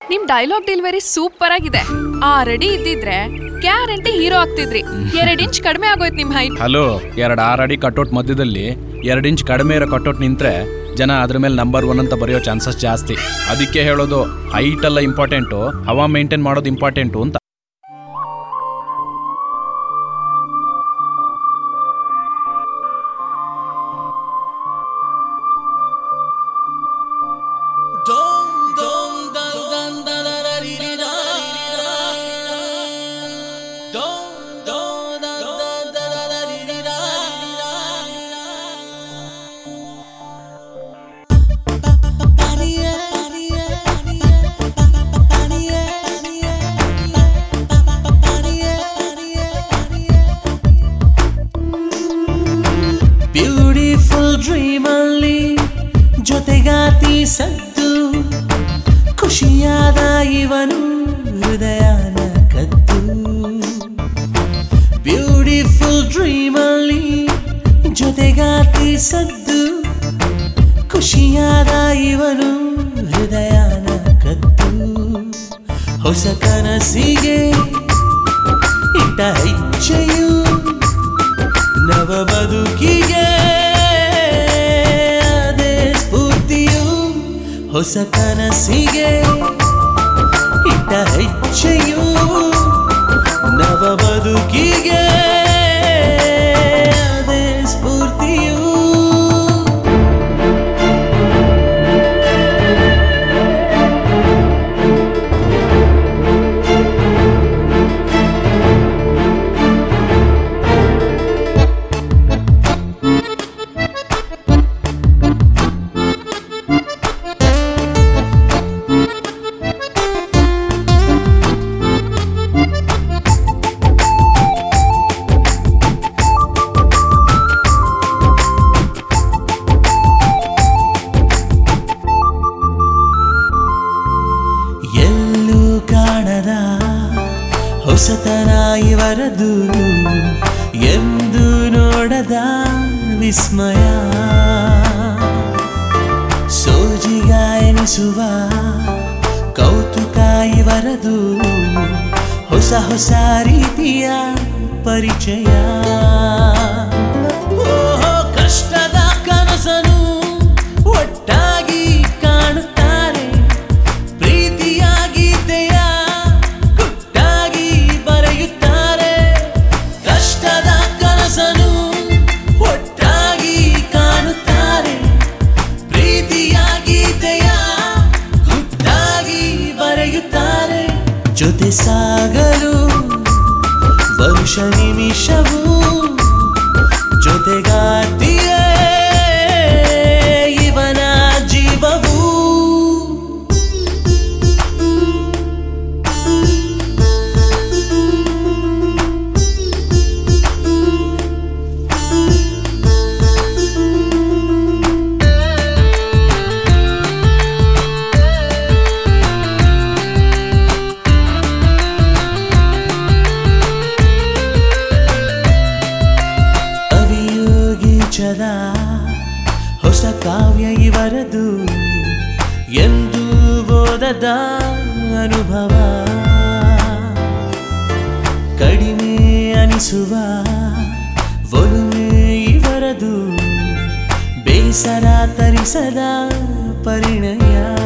ನಿಮ್ dialogue delivery super ಆಗಿದೆ ಆ ರೆಡಿ ಇದ್ದಿದ್ರೆ ಗ್ಯಾರಂಟಿ ಹೀರೋ ಆಗ್ತಿದ್ರಿ ಎರಡ್ ಇಂಚ್ ಕಡಿಮೆ ಆಗೋಯ್ತು ನಿಮ್ ಹೈಟ್ ಹಲೋ ಎರಡು ಆರು ಅಡಿ ಕಟೌಟ್ ಮಧ್ಯದಲ್ಲಿ ಎರಡು ಇಂಚ್ ಕಡಿಮೆ ಇರೋ ಕಟೌಟ್ ನಿಂತ್ರೆ ಜನ ಅದ್ರ ಮೇಲೆ ನಂಬರ್ ಒನ್ ಅಂತ ಬರೆಯೋ ಚಾನ್ಸಸ್ ಜಾಸ್ತಿ ಅದಕ್ಕೆ ಹೇಳೋದು ಹೈಟ್ ಎಲ್ಲ ಇಂಪಾರ್ಟೆಂಟು ಹವಾ ಮೇಂಟೈನ್ ಮಾಡೋದು ಇಂಪಾರ್ಟೆಂಟು ಅಂತ ಬ್ಯೂಟಿಫುಲ್ ಡ್ರೀಮ್ ಅಲ್ಲಿ ಜೊತೆಗಾತಿ ಸದ್ದು ಖುಷಿಯಾದ ಇವನು ಹೃದಯನ ಕದ್ದು ಬ್ಯೂಟಿಫುಲ್ ಡ್ರೀಮ್ ಅಲ್ಲಿ ಜೊತೆಗಾತಿ ಸದ್ದು ಖುಷಿಯಾದ ಇವನು ಹೃದಯನ ಕದ್ದು ಹೊಸ ಕನಸಿಗೆ ಇಟ್ಟ ಹೆಜ್ಜೆಯು ನವ ಬದುಕಿಗೆ ಅದೇ ಸ್ಫೂರ್ತಿಯು ಹೊಸ ಕನಸಿಗೆ ಇಟ್ಟ ಹೆಜ್ಜೆಯು ನವ ಬದುಕಿಗೆ ಅದೇ ಸ್ಫೂರ್ತಿಯು ಎಲ್ಲೂ ಕಾಣದ ಹೊಸತನ ಇವರದು ಎಂದು ನೋಡದ ವಿಸ್ಮಯ ಸೋಜಿಗ ಎನಿಸುವ ಕೌತುಕ ಇವರದು ಹೊಸ ಹೊಸ ರೀತಿಯ ಪರಿಚಯ ಓಹೋ ಕಷ್ಟದ ಕನಸನು ಒಟ್ಟಾಗಿ ಕಾಣುತ್ತಾರೆ ಪ್ರೀತಿಯ ಗೀತೆಯ ಗುಟ್ಟಾಗಿ ಬರೆಯುತ್ತಾರೆ ಕಷ್ಟದ ಕನಸನು ಒಟ್ಟಾಗಿ ಕಾಣುತ್ತಾರೆ ಪ್ರೀತಿಯ ಗೀತೆಯ ಗುಟ್ಟಾಗಿ ಬರೆಯುತ್ತಾರೆ ಜೊತೆ ಸಾಗಲು ವರುಷ ನಿಮಿಷವು ಜೊತೆಗಾತಿಯೇ ಇವನ ಜೀವವು ಅವಿಯೋಗಿಂಚದ ಹೊಸ ಕಾವ್ಯ ಇವರದು ಎಂದು ಓದದ ಅನುಭವ ಕಡಿಮೆ ಅನಿಸುವ ಒಲುಮೆ ಇವರದು ಬೇಸರ ತರಿಸದ ಪರಿಣಯ